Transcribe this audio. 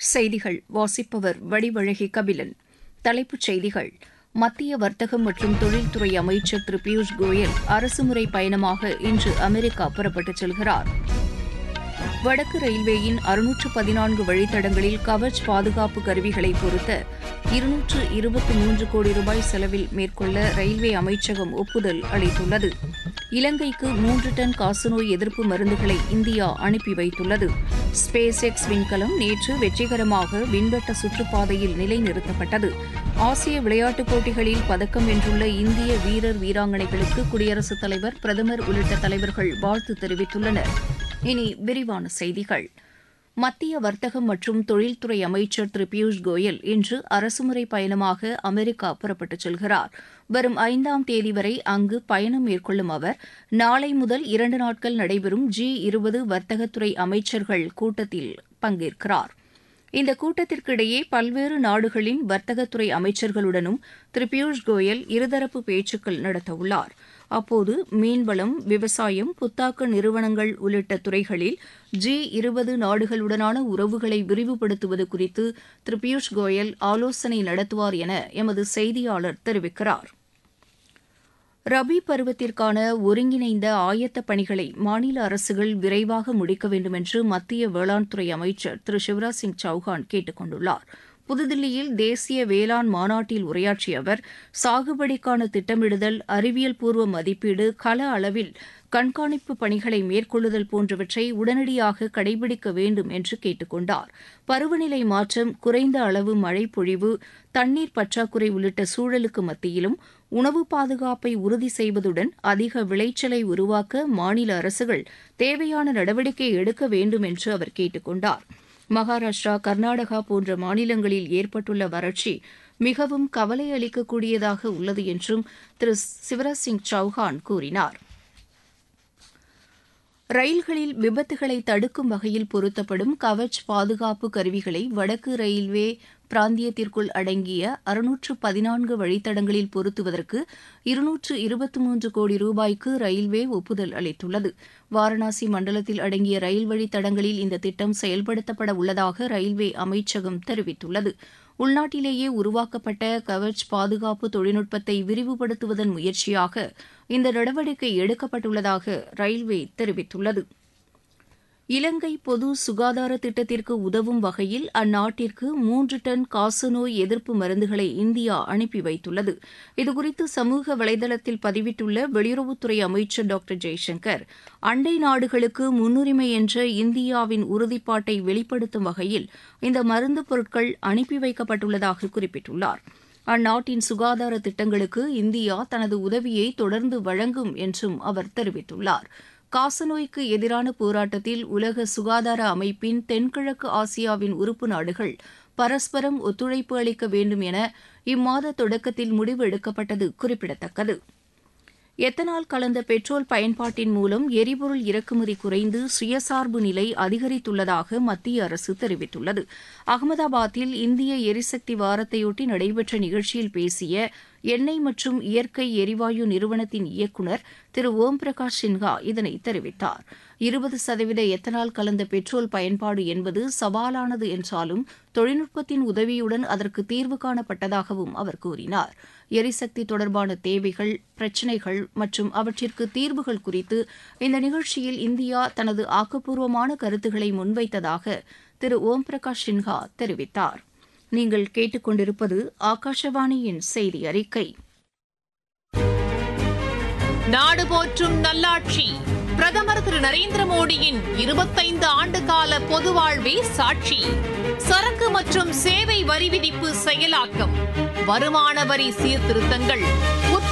செய்திகள் வாசிப்பவர் வடிவழகி கபிலன் தலைப்புச் செய்திகள் மத்திய வர்த்தகம் மற்றும் தொழில்துறை அமைச்சர் திரு பியூஷ் கோயல் அரசுமுறை பயணமாக இன்று அமெரிக்கா புறப்பட்டுச் செல்கிறார் வடக்கு ரயில்வேயின் அறுநூற்று பதினான்கு வழித்தடங்களில் கவச் பாதுகாப்பு கருவிகளை பொருத்த இருநூற்று இருபத்தி மூன்று கோடி ரூபாய் செலவில் மேற்கொள்ள ரயில்வே அமைச்சகம் ஒப்புதல் அளித்துள்ளது இலங்கைக்கு மூன்று டன் காசநோய் எதிர்ப்பு மருந்துகளை இந்தியா அனுப்பி வைத்துள்ளது ஸ்பேஸ் எக்ஸ் விண்கலம் நேற்று வெற்றிகரமாக விண்வெட்ட சுற்றுப்பாதையில் நிலைநிறுத்தப்பட்டது ஆசிய விளையாட்டுப் போட்டிகளில் பதக்கம் வென்றுள்ள இந்திய வீரர் வீராங்கனைகளுக்கு குடியரசுத் தலைவர் பிரதமர் உள்ளிட்ட தலைவர்கள் வாழ்த்து தெரிவித்துள்ளனர் இனி விரிவான செய்திகள் மத்திய வர்த்தகம் மற்றும் தொழில்துறை அமைச்சர் திரு பியூஷ் கோயல் இன்று அரசுமுறை பயணமாக அமெரிக்கா புறப்பட்டுச் செல்கிறார் வரும் ஐந்தாம் தேதி வரை அங்கு பயணம் மேற்கொள்ளும் அவர் நாளை முதல் இரண்டு நாட்கள் நடைபெறும் ஜி இருபது வர்த்தகத்துறை அமைச்சர்கள் கூட்டத்தில் பங்கேற்கிறார் இந்த கூட்டத்திற்கிடையே பல்வேறு நாடுகளின் வர்த்தகத்துறை அமைச்சர்களுடனும் திரு பியூஷ் கோயல் இருதரப்பு பேச்சுக்கள் நடத்தவுள்ளார் அப்போது மீன்வளம் விவசாயம் புத்தாக்க நிறுவனங்கள் உள்ளிட்ட துறைகளில் ஜி இருபது நாடுகளுடனான உறவுகளை விரிவுபடுத்துவது குறித்து திரு பியூஷ் கோயல் ஆலோசனை நடத்துவார் என எமது செய்தியாளர் தெரிவிக்கிறார் ரபி பருவத்திற்கான ஒருங்கிணைந்த ஆயத்த பணிகளை மாநில அரசுகள் விரைவாக முடிக்க வேண்டும் என்று மத்திய வேளாண் துறை அமைச்சர் திரு சிவராஜ் சிங் சௌஹான் கேட்டுக் கொண்டுள்ளார் புதுதில்லியில் தேசிய வேளாண் மாநாட்டில் உரையாற்றிய அவர் சாகுபடிக்கான திட்டமிடுதல் அறிவியல் பூர்வ மதிப்பீடு கள அளவில் கண்காணிப்பு பணிகளை மேற்கொள்ளுதல் போன்றவற்றை உடனடியாக கடைபிடிக்க வேண்டும் என்று கேட்டுக் கொண்டார் பருவநிலை மாற்றம் குறைந்த அளவு மழை பொழிவு தண்ணீர் பற்றாக்குறை உள்ளிட்ட சூழலுக்கு மத்தியிலும் உணவு பாதுகாப்பை உறுதி செய்வதுடன் அதிக விளைச்சலை உருவாக்க மாநில அரசுகள் தேவையான நடவடிக்கை எடுக்க வேண்டும் என்று அவர் கேட்டுக் கொண்டார் மகாராஷ்டிரா கர்நாடகா போன்ற மாநிலங்களில் ஏற்பட்டுள்ள வறட்சி மிகவும் கவலை அளிக்கக்கூடியதாக உள்ளது என்றும் திரு சிவராஜ் சிங் சௌஹான் கூறினார் ரயில்களில் விபத்துகளை தடுக்கும் வகையில் பொருத்தப்படும் கவச் பாதுகாப்பு கருவிகளை வடக்கு ரயில்வே பிராந்தியத்திற்குள் அடங்கிய அறுநூற்று பதினான்கு வழித்தடங்களில் பொருத்துவதற்கு இருநூற்று இருபத்தி மூன்று கோடி ரூபாய்க்கு ரயில்வே ஒப்புதல் அளித்துள்ளது வாரணாசி மண்டலத்தில் அடங்கிய ரயில் வழித்தடங்களில் இந்த திட்டம் செயல்படுத்தப்பட உள்ளதாக ரயில்வே அமைச்சகம் தெரிவித்துள்ளது உள்நாட்டிலேயே உருவாக்கப்பட்ட கவச் பாதுகாப்பு தொழில்நுட்பத்தை விரிவுபடுத்துவதன் முயற்சியாக இந்த நடவடிக்கை எடுக்கப்பட்டுள்ளதாக ரயில்வே தெரிவித்துள்ளது இலங்கை பொது சுகாதார திட்டத்திற்கு உதவும் வகையில் அந்நாட்டிற்கு மூன்று டன் காசநோய் எதிர்ப்பு மருந்துகளை இந்தியா அனுப்பி வைத்துள்ளது இதுகுறித்து சமூக வலைதளத்தில் பதிவிட்டுள்ள வெளியுறவுத்துறை அமைச்சர் டாக்டர் ஜெய்சங்கர் அண்டை நாடுகளுக்கு முன்னுரிமை என்ற இந்தியாவின் உறுதிப்பாட்டை வெளிப்படுத்தும் வகையில் இந்த மருந்து பொருட்கள் அனுப்பி வைக்கப்பட்டுள்ளதாக குறிப்பிட்டுள்ளார் அந்நாட்டின் சுகாதார திட்டங்களுக்கு இந்தியா தனது உதவியை தொடர்ந்து வழங்கும் என்றும் அவர் தெரிவித்துள்ளார் காசநோய்க்கு எதிரான போராட்டத்தில் உலக சுகாதார அமைப்பின் தென்கிழக்கு ஆசியாவின் உறுப்பு நாடுகள் பரஸ்பரம் ஒத்துழைப்பு அளிக்க வேண்டும் என இம்மாத தொடக்கத்தில் முடிவு எடுக்கப்பட்டது குறிப்பிடத்தக்கது எத்தனால் கலந்த பெட்ரோல் பயன்பாட்டின் மூலம் எரிபொருள் இறக்குமதி குறைந்து சுயசார்பு நிலை அதிகரித்துள்ளதாக மத்திய அரசு தெரிவித்துள்ளது அகமதாபாத்தில் இந்திய எரிசக்தி வாரத்தையொட்டி நடைபெற்ற நிகழ்ச்சியில் பேசிய எண்ணெய் மற்றும் இயற்கை எரிவாயு நிறுவனத்தின் இயக்குநர் திரு ஓம் பிரகாஷ் சின்ஹா இதனை தெரிவித்தார் இருபது சதவீத எத்தனால் கலந்த பெட்ரோல் பயன்பாடு என்பது சவாலானது என்றாலும் தொழில்நுட்பத்தின் உதவியுடன் அதற்கு தீர்வு காணப்பட்டதாகவும் அவர் கூறினார் எரிசக்தி தொடர்பான தேவைகள் பிரச்சினைகள் மற்றும் அவற்றிற்கு தீர்வுகள் குறித்து இந்த நிகழ்ச்சியில் இந்தியா தனது ஆக்கப்பூர்வமான கருத்துக்களை முன்வைத்ததாக திரு ஓம் பிரகாஷ் சின்ஹா தெரிவித்தார் நீங்கள் கேட்டுக்கொண்டிருப்பது ஆகாஷவாணியின் செய்தி அறிக்கை நாடு போற்றும் நல்லாட்சி பிரதமர் திரு நரேந்திர மோடியின் இருபத்தைந்து ஆண்டு கால பொது வாழ்வே சாட்சி சரக்கு மற்றும் சேவை வரி விதிப்பு செயலாக்கம் வருமான வரி சீர்திருத்தங்கள்